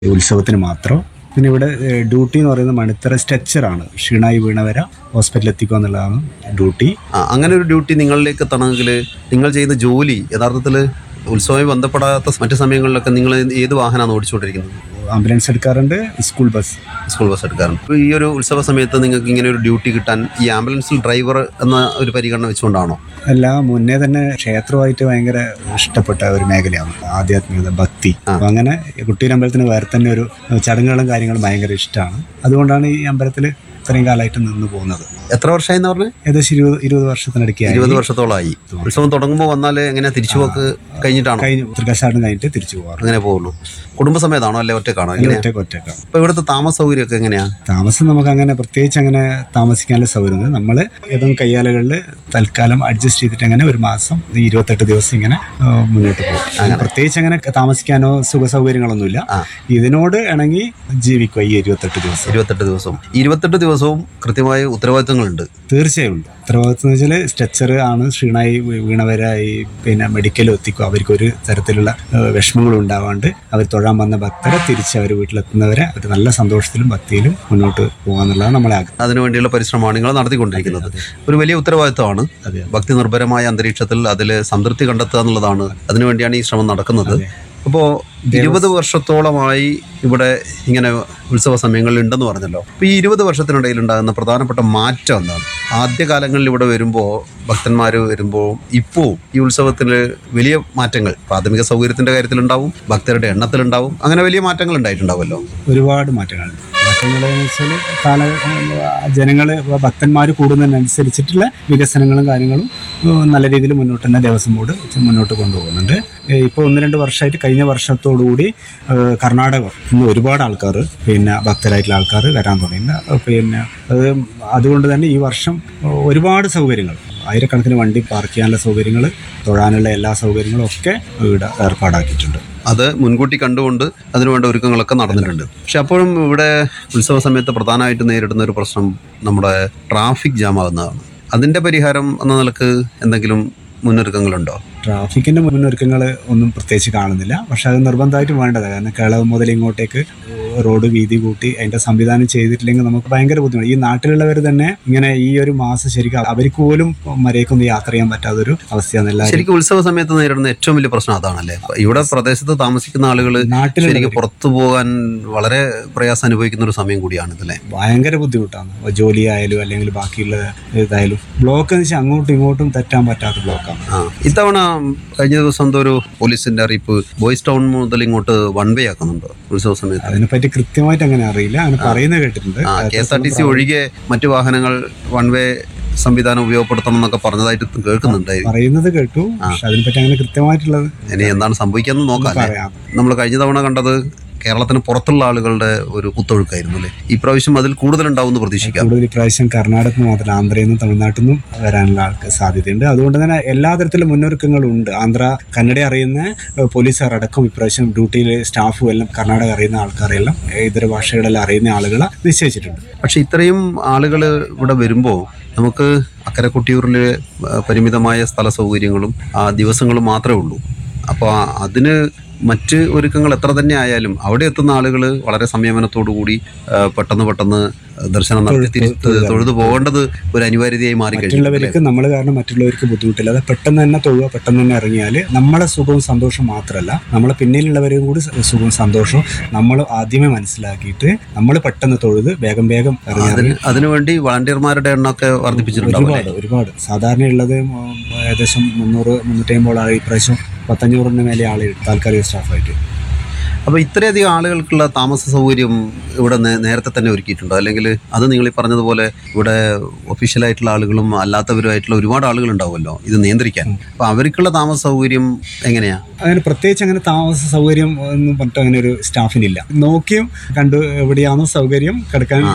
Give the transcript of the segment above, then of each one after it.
ഉത്സവത്തിന് മാത്രം പിന്നെ ഇവിടെ ഏഹ്, ഡ്യൂട്ടി എന്ന് പറയുന്നത് മണിത്തറ സ്ട്രെച്ചറാണ് ക്ഷീണായി വീണവര ഹോസ്പിറ്റലിൽ എത്തിക്കുക എന്നുള്ളതാണ് ഡ്യൂട്ടി ആ, അങ്ങനെ ഒരു ഡ്യൂട്ടി നിങ്ങളിലേക്ക് എത്തണമെങ്കിൽ നിങ്ങൾ ചെയ്യുന്ന ജോലി യഥാർത്ഥത്തിൽ ഉത്സവമായി ബന്ധപ്പെടാത്ത മറ്റു സമയങ്ങളിലൊക്കെ നിങ്ങൾ ഏത് വാഹനമാണ് ഓടിച്ചുകൊണ്ടിരിക്കുന്നത് ആംബുലൻസ് എടുക്കാറുണ്ട് സ്കൂൾ ബസ് സ്കൂൾ ബസ് എടുക്കാറുണ്ട് അപ്പോൾ ഈ ഒരു ഉത്സവ സമയത്ത് നിങ്ങൾക്ക് ഇങ്ങനെ ഒരു ഡ്യൂട്ടി കിട്ടാൻ ഈ ആംബുലൻസിൽ ഡ്രൈവർ എന്ന ഒരു പരിഗണന വെച്ചുകൊണ്ടാണോ അല്ല മുന്നേ തന്നെ ക്ഷേത്രമായിട്ട് ഭയങ്കര ഇഷ്ടപ്പെട്ട ഒരു മേഖലയാണ് ആധ്യാത്മികത ഭക്തി അപ്പൊ അങ്ങനെ കുട്ടിയുടെ അമ്പലത്തിന് വേറെ തന്നെ ഒരു ചടങ്ങുകളും കാര്യങ്ങളും ഭയങ്കര ഇഷ്ടമാണ് അതുകൊണ്ടാണ് ഈ അമ്പലത്തിൽ ഇത്രയും കാലമായിട്ട് നിന്ന് പോകുന്നത് എത്ര വർഷമായെന്ന് പറഞ്ഞ് ഏകദേശം ഇരുപത് ഇരുപത് വർഷത്തിനിടയ്ക്കായി ഇരുപത് വർഷത്തോളമായി ഉത്സവം തുടങ്ങുമ്പോൾ വന്നാൽ എങ്ങനെയാ തിരിച്ചുപോക്ക് കഴിഞ്ഞിട്ടാണോ കഴിഞ്ഞ് തൃക്കശാടം കഴിഞ്ഞിട്ട് തിരിച്ചു പോകാറ് അങ്ങനെ പോകുള്ളൂ കുടുംബസമേതാണോ അല്ലെ ഒറ്റക്കാണോ എങ്ങനെയാ ഒറ്റക്ക് ഒറ്റക്കാണ് അപ്പോൾ ഇവിടുത്തെ താമസ സൗകര്യമൊക്കെ എങ്ങനെയാ താമസം നമുക്ക് അങ്ങനെ പ്രത്യേകിച്ച് അങ്ങനെ താമസിക്കാനുള്ള സൗകര്യം നമ്മൾ ഏതും കയ്യാലകളിൽ തൽക്കാലം അഡ്ജസ്റ്റ് ചെയ്തിട്ട് അങ്ങനെ ഒരു മാസം ഈ ഇരുപത്തെട്ട് ദിവസം ഇങ്ങനെ ആ, മുന്നോട്ട് പോകും അങ്ങനെ പ്രത്യേകിച്ച് അങ്ങനെ താമസിക്കാനോ സുഖ സൗകര്യങ്ങളൊന്നുമില്ല ഇതിനോട് ഇണങ്ങി ജീവിക്കുക ഈ ഇരുപത്തെട്ട് ദിവസം ഇരുപത്തെട്ട് ദിവസം ഇരുപത്തെട്ട് ദിവസവും കൃത്യമായ ഉത്തരവാദിത്തങ്ങളുണ്ട് തീർച്ചയായും ഉണ്ട് ഉത്തരവാദിത്വം എന്ന് വെച്ചാൽ സ്ട്രെച്ചർ ആണ് ക്ഷീണായി വീ- വീണവരായി പിന്നെ മെഡിക്കലും എത്തിക്കും അവർക്ക് ഒരു തരത്തിലുള്ള ഏഹ്, വിഷമങ്ങളും ഉണ്ടാവാണ്ട് അവർ തൊഴാൻ വന്ന ഭക്തരെ തിരിച്ച് അവർ വീട്ടിലെത്തുന്നവരെ അവർ നല്ല സന്തോഷത്തിലും ഭക്തിയിലും മുന്നോട്ട് പോകാന്നുള്ളതാണ് നമ്മളെ ആഗ്രഹം അതിനുവേണ്ടിയുള്ള പരിശ്രമമാണ് നിങ്ങൾ നടത്തിക്കൊണ്ടിരിക്കുന്നത് ഒരു വലിയ ഉത്തരവാദിത്തമാണ് അതെ. ഭക്തി നിർഭരമായ അന്തരീക്ഷത്തിൽ അതിൽ സംതൃപ്തി കണ്ടെത്തുക എന്നുള്ളതാണ് അതിനുവേണ്ടിയാണ് ഈ ശ്രമം നടക്കുന്നത് അപ്പോൾ ഇരുപത് വർഷത്തോളമായി ഇവിടെ ഇങ്ങനെ ഉത്സവ സമയങ്ങളിൽ ഉണ്ടെന്ന് പറഞ്ഞല്ലോ അപ്പോൾ ഈ ഇരുപത് വർഷത്തിനിടയിൽ ഉണ്ടാകുന്ന പ്രധാനപ്പെട്ട മാറ്റം എന്താണ് ആദ്യകാലങ്ങളിൽ ഇവിടെ വരുമ്പോൾ ഭക്തന്മാർ വരുമ്പോൾ ഇപ്പോൾ ഈ ഉത്സവത്തിൽ വലിയ മാറ്റങ്ങൾ പ്രാഥമിക സൗകര്യത്തിൻ്റെ കാര്യത്തിലുണ്ടാവും ഭക്തരുടെ എണ്ണത്തിലുണ്ടാവും അങ്ങനെ വലിയ മാറ്റങ്ങൾ ഉണ്ടായിട്ടുണ്ടാവുമല്ലോ ഒരുപാട് മാറ്റങ്ങളുണ്ട് മാറ്റങ്ങൾ എന്ന് വെച്ചാൽ കാല ജനങ്ങൾ ഭക്തന്മാർ കൂടുന്നതിനനുസരിച്ചിട്ടുള്ള വികസനങ്ങളും കാര്യങ്ങളും ഏഹ്, നല്ല രീതിയിൽ മുന്നോട്ട് തന്നെ ദേവസ്വം ബോർഡ് മുന്നോട്ട് കൊണ്ടുപോകുന്നുണ്ട് ഏഹ്, ഇപ്പോൾ ഒന്ന് രണ്ട് വർഷമായിട്ട് കഴിഞ്ഞ വർഷത്തോടുകൂടി ഏഹ്, കർണാടക ഇന്ന് ഒരുപാട് ആൾക്കാർ പിന്നെ ഭക്തരായിട്ടുള്ള ആൾക്കാർ വരാൻ തുടങ്ങിയിട്ടുണ്ട് അഹ് പിന്നെ അത് അതുകൊണ്ട് തന്നെ ഈ വർഷം ഏഹ്, ഒരുപാട് സൗകര്യങ്ങൾ ആയിരക്കണക്കിന് വണ്ടി പാർക്ക് ചെയ്യാനുള്ള സൗകര്യങ്ങൾ തൊഴാനുള്ള എല്ലാ സൗകര്യങ്ങളും ഒക്കെ ഇവിടെ ഏർപ്പാടാക്കിയിട്ടുണ്ട് അത് മുൻകൂട്ടി കണ്ടുകൊണ്ട് അതിനുവേണ്ട ഒരുക്കങ്ങളൊക്കെ നടന്നിട്ടുണ്ട് പക്ഷെ അപ്പോഴും ഇവിടെ ഉത്സവ സമയത്ത് പ്രധാനമായിട്ട് നേരിടുന്ന ഒരു പ്രശ്നം നമ്മുടെ ട്രാഫിക് ജാം ആകുന്നതാണ് അതിന്റെ പരിഹാരം എന്ന നിലക്ക് എന്തെങ്കിലും മുന്നൊരുക്കങ്ങളുണ്ടോ ട്രാഫിക്കിന്റെ മുന്നൊരുക്കങ്ങൾ ഒന്നും പ്രത്യേകിച്ച് കാണുന്നില്ല പക്ഷെ അത് നിർബന്ധമായിട്ടും വേണ്ടതാണ് കാരണം കേളവ് മുതൽ ഇങ്ങോട്ടേക്ക് റോഡ് വീതി കൂട്ടി അതിന്റെ സംവിധാനം ചെയ്തിട്ടില്ലെങ്കിൽ നമുക്ക് ഭയങ്കര ബുദ്ധിമുട്ട് ഈ നാട്ടിലുള്ളവർ തന്നെ ഇങ്ങനെ ഈ ഒരു മാസം ശരിക്കും അവർക്ക് പോലും മര്യാദക്കൊന്നും യാത്ര ചെയ്യാൻ പറ്റാത്തൊരു അവസ്ഥയാണ് എല്ലാവരും ശരിക്കും ഉത്സവ സമയത്ത് നേരിടുന്ന ഏറ്റവും വലിയ പ്രശ്നം അതാണല്ലേ ഇവിടെ പ്രദേശത്ത് താമസിക്കുന്ന ആളുകൾ നാട്ടിലുള്ള ശരിക്കും പുറത്തു പോകാൻ വളരെ പ്രയാസം അനുഭവിക്കുന്ന ഒരു സമയം കൂടിയാണ് ഇതല്ലേ ഭയങ്കര ബുദ്ധിമുട്ടാണ് ജോലി ആയാലും അല്ലെങ്കിൽ ബാക്കിയുള്ള ഇതായാലും ബ്ലോക്ക് എന്ന് വെച്ചാൽ അങ്ങോട്ടും ഇങ്ങോട്ടും തെറ്റാൻ പറ്റാത്ത ബ്ലോക്കാണ് ആ ഇത്തവണ കഴിഞ്ഞ ദിവസം എന്തോ ഒരു പോലീസിന്റെ അറിയിപ്പ് ബോയ്സ് ടൗൺ മുതൽ ഇങ്ങോട്ട് വൺ വേ ആക്കുന്നുണ്ട് ഉത്സവ സമയത്ത് അതിനെപ്പറ്റി കൃത്യമായിട്ട് അങ്ങനെ അറിയില്ല അങ്ങനെ പറയുന്നത് കേട്ടിട്ടുണ്ട് ആ K S R T C ഒഴികെ മറ്റു വാഹനങ്ങൾ വൺ വേ സംവിധാനം ഉപയോഗപ്പെടുത്തണം എന്നൊക്കെ പറഞ്ഞതായിട്ട് കേൾക്കുന്നുണ്ടായി പറയുന്നത് കേട്ടു പക്ഷെ അതിനെപ്പറ്റി അങ്ങനെ കൃത്യമായിട്ടുള്ളത് ഇനി എന്താണ് സംഭവിക്കാന്ന് നോക്കാം അല്ലേ? പറയാം നമ്മൾ കഴിഞ്ഞ തവണ കണ്ടത് കേരളത്തിന് പുറത്തുള്ള ആളുകളുടെ ഒരു കുത്തൊഴുക്കായിരുന്നു അല്ലേ ഈ പ്രാവശ്യം അതിൽ കൂടുതലുണ്ടാവും എന്ന് പ്രതീക്ഷിക്കാം കൂടുതൽ ഇപ്രാവശ്യം കർണാടകത്തിൽ നിന്ന് മാത്രമല്ല ആന്ധ്രയിൽ നിന്നും തമിഴ്നാട്ടിൽ നിന്നും വരാനുള്ള ആൾക്ക് സാധ്യതയുണ്ട് അതുകൊണ്ട് തന്നെ എല്ലാ തരത്തിലും മുന്നൊരുക്കങ്ങളും ഉണ്ട് ആന്ധ്ര കന്നഡ അറിയുന്ന ഏഹ്, പോലീസുകാർ അടക്കം ഇപ്രാവശ്യം ഡ്യൂട്ടിയിൽ സ്റ്റാഫും എല്ലാം കർണാടക അറിയുന്ന ആൾക്കാരെല്ലാം ഏഹ്, ഇതര ഭാഷകളെല്ലാം അറിയുന്ന ആളുകളെ നിശ്ചയിച്ചിട്ടുണ്ട് പക്ഷെ ഇത്രയും ആളുകൾ ഇവിടെ വരുമ്പോൾ നമുക്ക് അക്കരെ കൊട്ടിയൂരിൽ പരിമിതമായ സ്ഥല സൗകര്യങ്ങളും ആ ദിവസങ്ങളും മാത്രമേ ഉള്ളൂ അപ്പോൾ അതിന് മറ്റ് ഒരുക്കങ്ങൾ എത്ര തന്നെ ആയാലും അവിടെ എത്തുന്ന ആളുകൾ വളരെ സംയമനത്തോടു കൂടി ആ, പെട്ടെന്ന് പെട്ടെന്ന് ദർശനം നടത്തി തിരിച്ച് തൊഴുതു പോകേണ്ടത് ഒരു അനിവാര്യതയായി മാറിക്കഴിഞ്ഞു മറ്റുള്ളവർക്ക് നമ്മൾ കാരണം മറ്റുള്ളവർക്ക് ബുദ്ധിമുട്ടില്ല അത് പെട്ടെന്ന് തന്നെ തൊഴുക പെട്ടെന്ന് തന്നെ ഇറങ്ങിയാൽ നമ്മളെ സുഖവും സന്തോഷവും മാത്രമല്ല നമ്മളെ പിന്നിലുള്ളവരെയും കൂടി സുഖവും സന്തോഷവും നമ്മൾ ആദ്യമേ മനസ്സിലാക്കിയിട്ട് നമ്മൾ പെട്ടെന്ന് തൊഴുത് വേഗം വേഗം ഇറങ്ങി അതിന് അതിനുവേണ്ടി വളണ്ടിയർമാരുടെ എണ്ണമൊക്കെ വർദ്ധിപ്പിച്ചിട്ടുണ്ടാവും അല്ലേ? ഒരുപാട് ഒരുപാട് സാധാരണയുള്ളത് ഉം, ഏകദേശം മുന്നൂറ് മുന്നൂറ്റി അമ്പത് ആൾ ഇപ്രാവശ്യം പത്തഞ്ഞൂറിന് മേലെ ആൾ താൽക്കാലിക സ്റ്റാഫായിട്ട് അപ്പോൾ ഇത്രയധികം ആളുകൾക്കുള്ള താമസ സൗകര്യം ഇവിടെ നേ- നേരത്തെ തന്നെ ഒരുക്കിയിട്ടുണ്ടോ അല്ലെങ്കിൽ അത് നിങ്ങൾ ഈ പറഞ്ഞതുപോലെ ഇവിടെ ഒഫീഷ്യലായിട്ടുള്ള ആളുകളും അല്ലാത്തവരുമായിട്ടുള്ള ഒരുപാട് ആളുകൾ ഉണ്ടാവുമല്ലോ ഇത് നിയന്ത്രിക്കാൻ അപ്പോൾ അവർക്കുള്ള താമസ സൗകര്യം എങ്ങനെയാ അങ്ങനെ പ്രത്യേകിച്ച് അങ്ങനെ താമസ സൗകര്യം ഒന്നും പറഞ്ഞിട്ട് അങ്ങനെ ഒരു സ്റ്റാഫിനില്ല നോക്കിയും കണ്ടു എവിടെയാണോ സൗകര്യം കിടക്കാൻ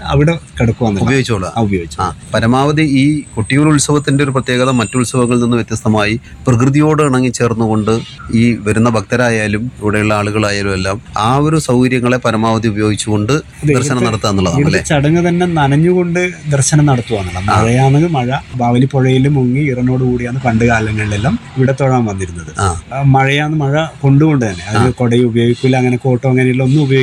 അവിടെ കിടക്കുക ഉപയോഗിച്ചോളാം ഉപയോഗിച്ചു ആ പരമാവധി ഈ കൊട്ടിയൂർ ഉത്സവത്തിന്റെ ഒരു പ്രത്യേകത മറ്റു ഉത്സവങ്ങളിൽ നിന്ന് വ്യത്യസ്തമായി പ്രകൃതിയോട് ഇണങ്ങിച്ചേർന്നുകൊണ്ട് ഈ വരുന്ന ഭക്തരായാലും ഇവിടെയുള്ള ആളുകളായാലും എല്ലാം ആ ഒരു സൗകര്യങ്ങളെ പരമാവധി ഉപയോഗിച്ചുകൊണ്ട് ദർശനം നടത്തുക എന്നുള്ളതാണ് ഇവിടുത്തെ അല്ലേ ചടങ്ങ് തന്നെ നനഞ്ഞുകൊണ്ട് ദർശനം നടത്തുവാന്നുള്ള മഴയാണെങ്കിൽ മഴ ബാവലി പുഴയിൽ മുങ്ങി ഇറനോട് കൂടിയാണ് പണ്ട് കാലങ്ങളിലെല്ലാം ഇവിടെ തൊഴാൻ വന്നിരുന്നത് ആ ആ, മഴയാന്ന് മഴ കൊണ്ടുകൊണ്ട് തന്നെ അത് കൊടയും ഉപയോഗിക്കില്ല അങ്ങനെ കോട്ടോ അങ്ങനെയുള്ള ഒന്നും ഉപയോഗിക്കില്ല